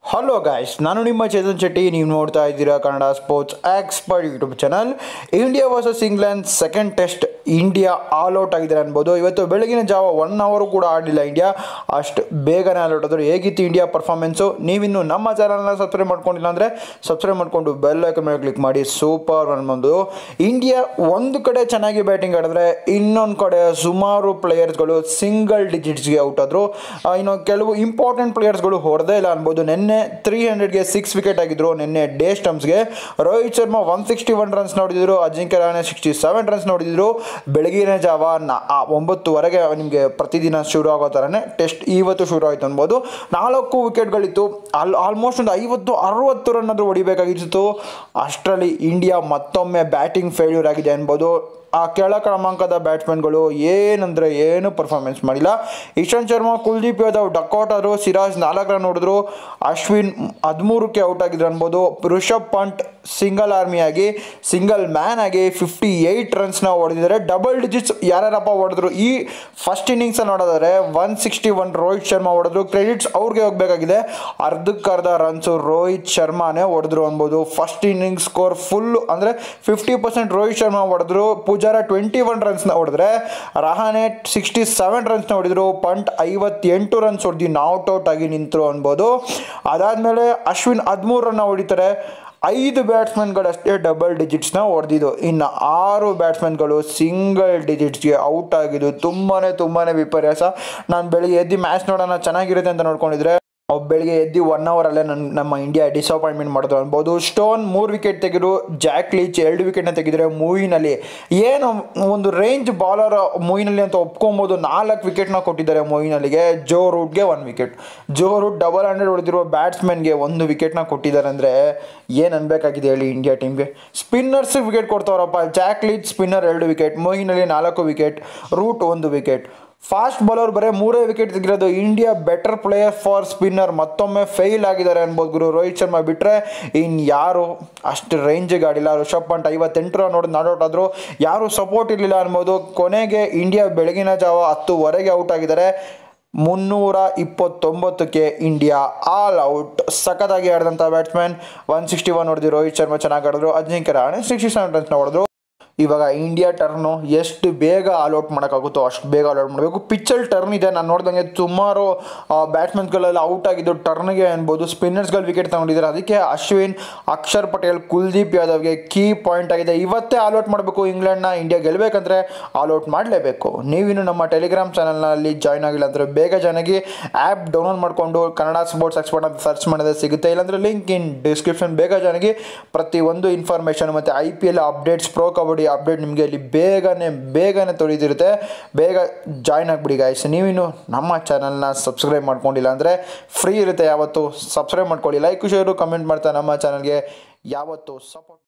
hello guys ನಾನು ನಿಮ್ಮ ಚೇತನ್ ಶೆಟ್ಟಿ ನೀವು ನೋಡ್ತಾ ಇದ್ದೀರಾ Kannada sports expert YouTube channel India versus England second test India all out ಆಗಿದ್ದಾರೆ ಅನ್ಬೋದು ಇವತ್ತು ಬೆಳಗಿನ ಜಾವ ಒನ್ ಅವರು ಕೂಡ ಆಡಲಿಲ್ಲ ಇಂಡಿಯಾ ಅಷ್ಟು ಬೇಗನೆ ಆಲ್ ಔಟ್ ಆದರು ಹೇಗಿತ್ತು ಇಂಡಿಯಾ ಪರ್ಫಾರ್ಮೆನ್ಸು ನೀವಿನ್ನು ನಮ್ಮ ಚಾನಲ್ನ ಸಬ್ಸ್ಕ್ರೈಬ್ ಮಾಡ್ಕೊಂಡಿಲ್ಲ ಅಂದರೆ ಸಬ್ಸ್ಕ್ರೈಬ್ ಮಾಡಿಕೊಂಡು ಬೆಲ್ ಐಕನ್ ಮೇಲೆ ಕ್ಲಿಕ್ ಮಾಡಿ ಸೂಪರ್ ಅನ್ಬೋದು ಇಂಡಿಯಾ ಒಂದು ಕಡೆ ಚೆನ್ನಾಗಿ ಬ್ಯಾಟಿಂಗ್ ಆಡಿದ್ರೆ ಇನ್ನೊಂದು ಕಡೆ ಸುಮಾರು ಪ್ಲೇಯರ್ಸ್ಗಳು ಸಿಂಗಲ್ ಡಿಜಿಟ್ಸ್ಗೆ ಔಟ್ ಆದರು ಇನ್ನು ಕೆಲವು ಇಂಪಾರ್ಟೆಂಟ್ ಪ್ಲೇಯರ್ಸ್ಗಳು ಹೊಡೆದೇ ಇಲ್ಲ ಅನ್ಬೋದು ನಿನ್ನೆ ತ್ರೀ ಹಂಡ್ರೆಡ್ಗೆ ಸಿಕ್ಸ್ ವಿಕೆಟ್ ಆಗಿದ್ರು ನಿನ್ನೆ ಡೇ ಸ್ಟಮ್ಸ್ಗೆ Rohit Sharma one sixty one runs ನೋಡಿದ್ರು Ajinkya Rahane sixty seven runs ನೋಡಿದ್ರು ಬೆಳಗಿನ ಜಾವ ನಾ ಆ ಒಂಬತ್ತುವರೆಗೆ ನಿಮಗೆ ಪ್ರತಿದಿನ ಶುರು ಆಗೋ ಥರನೇ ಟೆಸ್ಟ್ ಇವತ್ತು ಶುರು ಆಯಿತು ಅನ್ಬೋದು ನಾಲ್ಕು ವಿಕೆಟ್ಗಳಿತ್ತು ಅಲ್ಲಿ ಆಲ್ಮೋಸ್ಟ್ ಒಂದು ಐವತ್ತು ಅರವತ್ತು ರನ್ ಆದರೂ ಹೊಡಿಬೇಕಾಗಿತ್ತು ಅಷ್ಟರಲ್ಲಿ ಇಂಡಿಯಾ ಮತ್ತೊಮ್ಮೆ ಬ್ಯಾಟಿಂಗ್ ಫೇಲ್ಯೂರ್ ಆಗಿದೆ ಅನ್ಬೋದು ಆ ಕೆಳ ಕ್ರಮಾಂಕದ ಬ್ಯಾಟ್ಸ್ಮನ್ಗಳು ಏನಂದರೆ ಏನು ಪರ್ಫಾರ್ಮೆನ್ಸ್ ಮಾಡಿಲ್ಲ ಇಶಾಂತ್ ಶರ್ಮಾ ಕುಲ್ದೀಪ್ ಯಾದವ್ ಡಕ್ಔಟ್ ಆದರು ಸಿರಾಜ್ ನಾಲ್ಕು ರನ್ ಹೊಡೆದ್ರು ಅಶ್ವಿನ್ ಹದಿಮೂರಕ್ಕೆ ಔಟ್ ಆಗಿದ್ರು ಅನ್ಬೋದು ರಿಷಬ್ ಪಂಟ್ ಸಿಂಗಲ್ ಆರ್ಮಿಯಾಗಿ ಸಿಂಗಲ್ ಮ್ಯಾನ್ ಆಗಿ ಫಿಫ್ಟಿ ಏಯ್ಟ್ ರನ್ಸ್ನ ಹೊಡೆದಿದ್ದಾರೆ ಡಬಲ್ ಡಿಜಿಟ್ಸ್ ಯಾರ್ಯಾರಪ್ಪ ಹೊಡೆದ್ರು ಈ ಫಸ್ಟ್ ಇನ್ನಿಂಗ್ಸಲ್ಲಿ ನೋಡೋದಾದ್ರೆ one sixty one Rohit Sharma ಹೊಡೆದ್ರು ಕ್ರೆಡಿಟ್ಸ್ ಅವ್ರಿಗೆ ಹೋಗಬೇಕಾಗಿದೆ ಅರ್ಧಕ್ಕರ್ಧ ರನ್ಸು ರೋಹಿತ್ ಶರ್ಮಾನೇ ಹೊಡೆದ್ರು ಅನ್ಬೋದು ಫಸ್ಟ್ ಇನ್ನಿಂಗ್ಸ್ ಸ್ಕೋರ್ ಫುಲ್ ಅಂದರೆ ಫಿಫ್ಟಿ ಪರ್ಸೆಂಟ್ ರೋಹಿತ್ ಶರ್ಮಾ ಹೊಡೆದ್ರು ಪೂಜಾರ ಟ್ವೆಂಟಿ ಒನ್ ರನ್ಸ್ನ ಹೊಡೆದ್ರೆ ರಹಾನೆ ಸಿಕ್ಸ್ಟಿ ಸೆವೆನ್ ರನ್ಸ್ನ ಹೊಡೆದ್ರು ಪಂಟ್ ಐವತ್ತೆಂಟು ರನ್ಸ್ ಹೊಡೆದು ನಾಟ್ ಔಟ್ ಆಗಿ ನಿಂತರು ಅನ್ಬೋದು ಅದಾದಮೇಲೆ ಅಶ್ವಿನ್ ಹದಿಮೂರು ರನ್ನ ಹೊಡಿತಾರೆ ಐದು ಬ್ಯಾಟ್ಸ್ಮನ್ಗಳಷ್ಟೇ ಡಬಲ್ ಡಿಜಿಟ್ಸ್ನ ಹೊಡೆದಿದ್ದು ಇನ್ನು ಆರು ಬ್ಯಾಟ್ಸ್ಮನ್ಗಳು ಸಿಂಗಲ್ ಡಿಜಿಟ್ಸ್ಗೆ ಔಟ್ ಆಗಿದ್ದು ತುಂಬಾ ತುಂಬಾ ವಿಪರ್ಯಾಸ ನಾನು ಬೆಳಿಗ್ಗೆ ಎದ್ದು ಮ್ಯಾಚ್ ನೋಡೋಣ ಚೆನ್ನಾಗಿರುತ್ತೆ ಅಂತ ನೋಡ್ಕೊಂಡಿದ್ರೆ ಅವ್ ಬೆಳಿಗ್ಗೆ ಎದ್ದು ಒನ್ ಅವರಲ್ಲೇ ನನ್ನ ನಮ್ಮ ಇಂಡಿಯಾ ಡಿಸಪಾಯಿಂಟ್ಮೆಂಟ್ ಮಾಡಿದ್ರು ಅನ್ಬೋದು ಸ್ಟೋನ್ ಮೂರು ವಿಕೆಟ್ ತೆಗೆದ್ರು ಜಾಕ್ ಲೀಚ್ ಎರಡು ವಿಕೆಟ್ನ ತೆಗೆದ್ರೆ ಮೂವಿನಲ್ಲಿ ಏನು ಒಂದು ರೇಂಜ್ ಬಾಲರ್ ಮೂವಿನಲ್ಲಿ ಅಂತ ಒಪ್ಕೊಬೋದು ನಾಲ್ಕು ವಿಕೆಟ್ನ ಕೊಟ್ಟಿದ್ದಾರೆ ಮೂವಿನಲ್ಲಿಗೆ ಜೋ ರೂಟ್ಗೆ one wicket Joe Root double hundred ಹೊಡೆದಿರುವ ಬ್ಯಾಟ್ಸ್ಮನ್ಗೆ ಒಂದು ವಿಕೆಟ್ನ ಕೊಟ್ಟಿದ್ದಾರೆ ಅಂದರೆ ಏನು ಅನ್ಬೇಕಾಗಿದೆ ಹೇಳಿ ಇಂಡಿಯಾ ಟೀಮ್ಗೆ ಸ್ಪಿನ್ನರ್ಸ್ ವಿಕೆಟ್ ಕೊಡ್ತಾವ್ರಪ್ಪ ಜಾಕ್ ಲೀಚ್ ಸ್ಪಿನ್ನರ್ ಎರಡು ವಿಕೆಟ್ ಮೂವಿನಲ್ಲಿ ನಾಲ್ಕು ವಿಕೆಟ್ ರೂಟ್ ಒಂದು ವಿಕೆಟ್ ಫಾಸ್ಟ್ ಬೌಲರ್ ಬರೀ ಮೂರೇ ವಿಕೆಟ್ ತೆಗಿರೋದು India better player for spinner ಮತ್ತೊಮ್ಮೆ ಫೇಲ್ ಆಗಿದ್ದಾರೆ ಅನ್ಬೋದು ಗುರು ರೋಹಿತ್ ಶರ್ಮಾ ಬಿಟ್ಟರೆ ಇನ್ನು ಯಾರು ಅಷ್ಟು ರೇಂಜಿಗೆ ಆಡಿಲ್ಲ ರಿಷಬ್ ಪಂಟ್ ಐವತ್ತೆಂಟು ರನ್ ನೋಡಿ ನಾಟ್ ಔಟ್ ಆದರು ಯಾರು ಸಪೋರ್ಟ್ ಇರಲಿಲ್ಲ ಅನ್ಬೋದು ಕೊನೆಗೆ ಇಂಡಿಯಾ ಬೆಳಗಿನ ಜಾವ ಹತ್ತುವರೆಗೆ ಔಟ್ ಆಗಿದ್ದಾರೆ ಮುನ್ನೂರ ಇಪ್ಪತ್ತೊಂಬತ್ತಕ್ಕೆ ಇಂಡಿಯಾ ಆಲ್ ಔಟ್ ಸಖತ್ತಾಗಿ ಆಡಿದಂಥ ಬ್ಯಾಟ್ಸ್ಮನ್ ಒನ್ ಸಿಕ್ಸ್ಟಿ ಒನ್ ಹೊಡೆದು ರೋಹಿತ್ ಶರ್ಮಾ ಚೆನ್ನಾಗಿ ಆಡಿದ್ರು ಅಜಿಂಕ್ಯ ರಹಾನೆ ಸಿಕ್ಸ್ಟಿ ಸೆವೆನ್ ರನ್ಸ್ನ ಹೊಡೆದ್ರು ಇವಾಗ ಇಂಡಿಯಾ ಟರ್ನು ಎಷ್ಟು ಬೇಗ ಆಲ್ಔಟ್ ಮಾಡೋಕ್ಕಾಗುತ್ತೋ ಅಷ್ಟು ಬೇಗ ಆಲ್ಔಟ್ ಮಾಡಬೇಕು ಪಿಚ್ಚಲ್ಲಿ ಟರ್ನ್ ಇದೆ ನಾನು ನೋಡ್ದಂಗೆ ಸುಮಾರು ಬ್ಯಾಟ್ಸ್ಮನ್ಸ್ಗಳೆಲ್ಲ ಔಟ್ ಆಗಿದ್ದು ಟರ್ನ್ಗೆ ಅನ್ಬೋದು ಸ್ಪಿನ್ನರ್ಸ್ಗಳು ವಿಕೆಟ್ ತಗೊಂಡಿದ್ದಾರೆ ಅದಕ್ಕೆ ಅಶ್ವಿನ್ ಅಕ್ಷರ್ ಪಟೇಲ್ ಕುಲ್ದೀಪ್ ಯಾದವ್ಗೆ ಕೀ ಪಾಯಿಂಟ್ ಆಗಿದೆ ಇವತ್ತೇ ಆಲ್ಔಟ್ ಮಾಡಬೇಕು ಇಂಗ್ಲೆಂಡ್ನ ಇಂಡಿಯಾ ಗೆಲ್ಲಬೇಕಂದ್ರೆ ಆಲ್ಔಟ್ ಮಾಡಲೇಬೇಕು ನೀವಿನ್ನು ನಮ್ಮ ಟೆಲಿಗ್ರಾಮ್ ಚಾನಲ್ನಲ್ಲಿ ಜಾಯ್ನ್ ಆಗಿಲ್ಲ ಅಂದರೆ ಬೇಗ ಜಾಯ್ನ್ ಆಗಿ ಆ್ಯಪ್ ಡೌನ್ಲೋಡ್ ಮಾಡಿಕೊಂಡು ಕನ್ನಡ ಸ್ಪೋರ್ಟ್ಸ್ ಎಕ್ಸ್ಪರ್ಟ್ ಅಂತ ಸರ್ಚ್ ಮಾಡಿದ್ರೆ ಸಿಗುತ್ತೆ ಇಲ್ಲಾಂದರೆ ಲಿಂಕ್ ಇನ್ ಡಿಸ್ಕ್ರಿಪ್ಷನ್ ಬೇಗ ಜಾಯ್ನ್ ಆಗಿ ಪ್ರತಿಯೊಂದು ಇನ್ಫಾರ್ಮೇಷನ್ ಮತ್ತು I P L updates pro Kabaddi update ನಿಮಗೆ ಅಲ್ಲಿ ಬೇಗನೆ ಬೇಗನೆ ತೊಳಿದಿರುತ್ತೆ ಬೇಗ ಜಾಯ್ನ್ ಆಗಿಬಿಡಿ ಗಾಯ್ಸ್ ನೀವಿನ್ನು ನಮ್ಮ ಚಾನಲ್ನ ಸಬ್ಸ್ಕ್ರೈಬ್ ಮಾಡ್ಕೊಂಡಿಲ್ಲ ಅಂದರೆ ಫ್ರೀ ಇರುತ್ತೆ ಯಾವತ್ತು ಸಬ್ಸ್ಕ್ರೈಬ್ ಮಾಡ್ಕೊಳ್ಳಿ ಲೈಕ್ ಶೇರು ಕಮೆಂಟ್ ಮಾಡ್ತಾ ನಮ್ಮ ಚಾನಲ್ಗೆ ಯಾವತ್ತು ಸಪೋರ್ಟ್